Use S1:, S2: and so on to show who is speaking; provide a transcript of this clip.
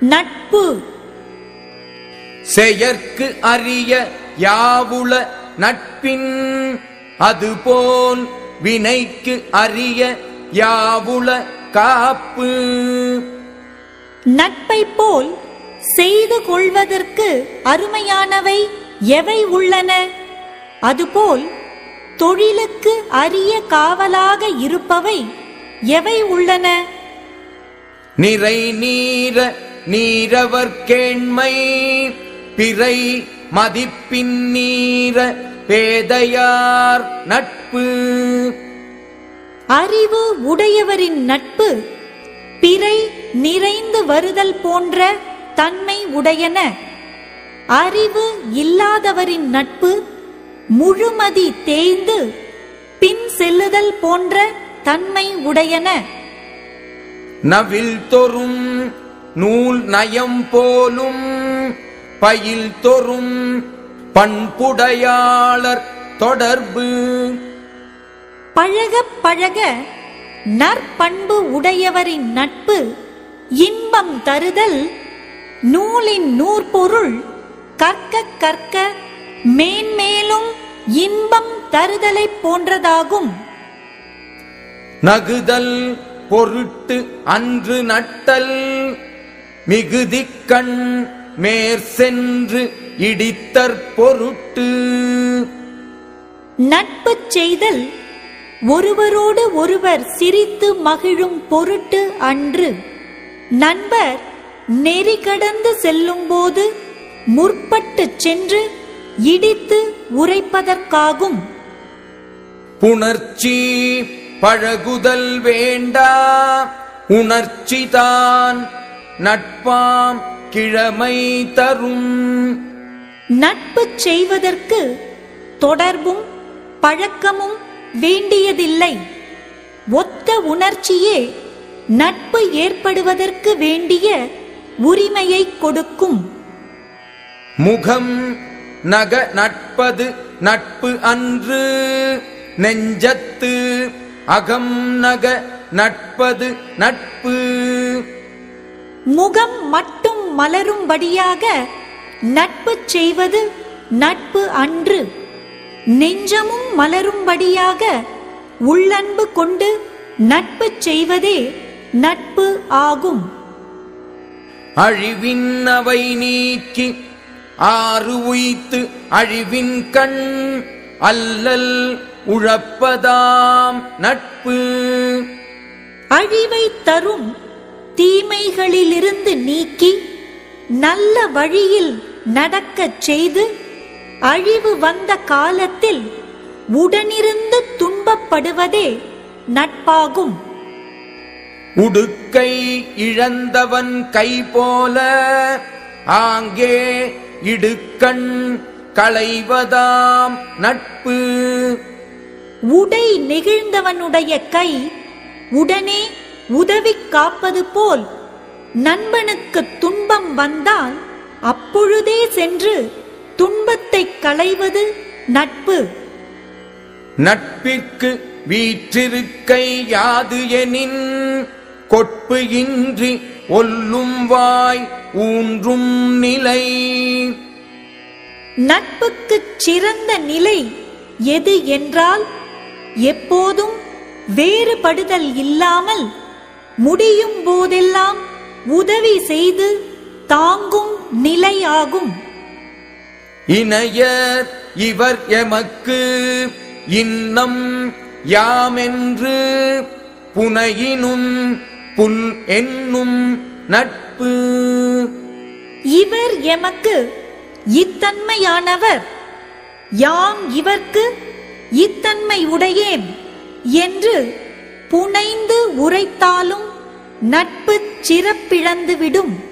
S1: நட்பு
S2: செயற்கு அறிய யாவுள நட்பின் அதுபோல் வினைக்கு அறிய யாவுள காப்பு
S1: நட்பை போல் செய்து கொள்வதற்கு அருமையானவை எவை உள்ளன அதுபோல் தொழிலுக்கு அரிய காவலாக இருப்பவை எவை உள்ளன
S2: நிறை நீர நீரவர் கேண்மை பிறை மதிப்பின் நீர பேதையார் நட்பு
S1: அறிவு உடையவரின் நட்பு பிறை நிறைந்து வருதல் போன்ற தன்மை உடையன அறிவு இல்லாதவரின் நட்பு முழுமதி தேய்ந்து பின் செல்லுதல் போன்ற தன்மை உடையன
S2: நவில் தொறும் நூல் நயம் போலும் பயில் தொறும் பண்புடையாளர் தொடர்பு
S1: பழக பழக நற்பண்பு உடையவரின் நட்பு இன்பம் தருதல் நூலின் நூற்பொருள் கற்க கற்க மேன்மேலும் இன்பம் தருதலைப் போன்றதாகும்
S2: நகுதல் பொருட்டு அன்று நட்டல் மிகுதிக்கண் மேற் சென்று இடித்தற் பொருட்டு
S1: நட்பு செய்தல் ஒருவரோடு ஒருவர் சிரித்து மகிழும் பொருட்டு அன்று நண்பர் நெறி கடந்து செல்லும்போது முற்பட்டுச் சென்று இடித்து உரைப்பதற்காகும்
S2: புணர்ச்சி பழகுதல் வேண்டா உணர்ச்சிதான் நட்பாம் கிழமை தரும்
S1: நட்பு செய்வதற்கு தொடர்பும் பழக்கமும் வேண்டியதில்லை ஒத்த உணர்ச்சியே நட்பு ஏற்படுவதற்கு வேண்டிய உரிமையை கொடுக்கும்
S2: முகம் நக நட்பது நட்பு அன்று நெஞ்சத்து அகம் நக நட்பது நட்பு
S1: முகம் மட்டும் மலரும்படியாக நட்பு செய்வது நட்பு அன்று நெஞ்சமும் மலரும்படியாக உள்ளன்பு கொண்டு நட்பு செய்வதே நட்பு ஆகும்
S2: அழிவின் அவை நீக்கி ஆறு உய்த்து அழிவின் கண் அல்லல் உழப்பதாம் நட்பு
S1: அழிவை தரும் தீமைகளிலிருந்து நீக்கி நல்ல வழியில் நடக்கச் செய்து அழிவு வந்த காலத்தில் உடனிருந்து துன்பப்படுவதே நட்பாகும்
S2: உடுக்கை இழந்தவன் கை போல ஆங்கே இடுக்கண் களைவதாம் நட்பு
S1: உடை நெகிழ்ந்தவனுடைய கை உடனே உதவி காப்பது போல் நண்பனுக்கு துன்பம் வந்தால் அப்பொழுதே சென்று துன்பத்தை களைவது நட்பு
S2: நட்பிற்கு வீற்றிருக்கை யாது எனின் கொட்பு இன்றி ஒல்லும் வாய் ஊன்றும் நிலை
S1: நட்புக்குச் சிறந்த நிலை எது என்றால் எப்போதும் வேறுபடுதல் இல்லாமல் முடியும் போதெல்லாம் உதவி செய்து தாங்கும் நிலையாகும்
S2: இணையர் இவர் எமக்கு இன்னம் யாமென்று புனையினும் புல் என்னும் நட்பு
S1: இவர் எமக்கு இத்தன்மையானவர் யாம் இவர்க்கு இத்தன்மை உடையேன் என்று புனைந்து உரைத்தாலும் நட்பு சிறப்பிழந்துவிடும்